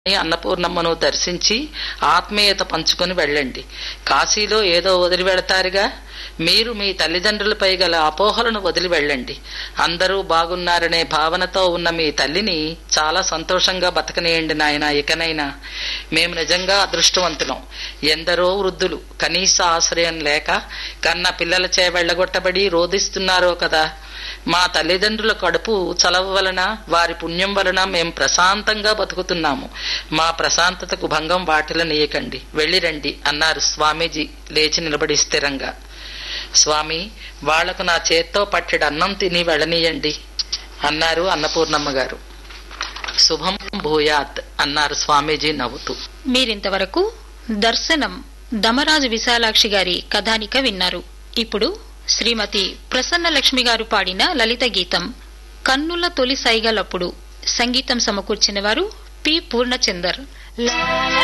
అన్నపూర్ణమ్మను దర్శించి ఆత్మీయత పంచుకొని వెళ్ళండి కాశీలో ఏదో వదిలి వెళతారుగా మీరు మీ తల్లిదండ్రులపై గల అపోహలను వదిలి వెళ్ళండి అందరూ బాగున్నారనే భావనతో ఉన్న మీ తల్లిని చాలా సంతోషంగా బతకనేయండి నాయన ఇకనైనా మేము నిజంగా అదృష్టవంతులం ఎందరో వృద్ధులు కనీస ఆశ్రయం లేక కన్న పిల్లలచే వెళ్లగొట్టబడి రోధిస్తున్నారో కదా మా తల్లిదండ్రుల కడుపు చలవ వలన వారి పుణ్యం వలన మేం ప్రశాంతంగా బతుకుతున్నాము మా ప్రశాంతతకు భంగం వాటిలనీయకండి వెళ్ళిరండి అన్నారు స్వామీజీ లేచి నిలబడి స్థిరంగా స్వామి వాళ్లకు నా చేత్తో పట్టెడు అన్నం తిని వెళ్ళనీయండి అన్నారు అన్నపూర్ణమ్మ గారు శుభం భూయాత్ అన్నారు స్వామీజీ నవ్వుతూ మీరింతవరకు దర్శనం దమరాజు విశాలాక్షి గారి కథానిక విన్నారు ఇప్పుడు శ్రీమతి ప్రసన్న లక్ష్మి గారు పాడిన లలిత గీతం కన్నుల తొలి సైగలప్పుడు సంగీతం సమకూర్చిన వారు పి పూర్ణచందర్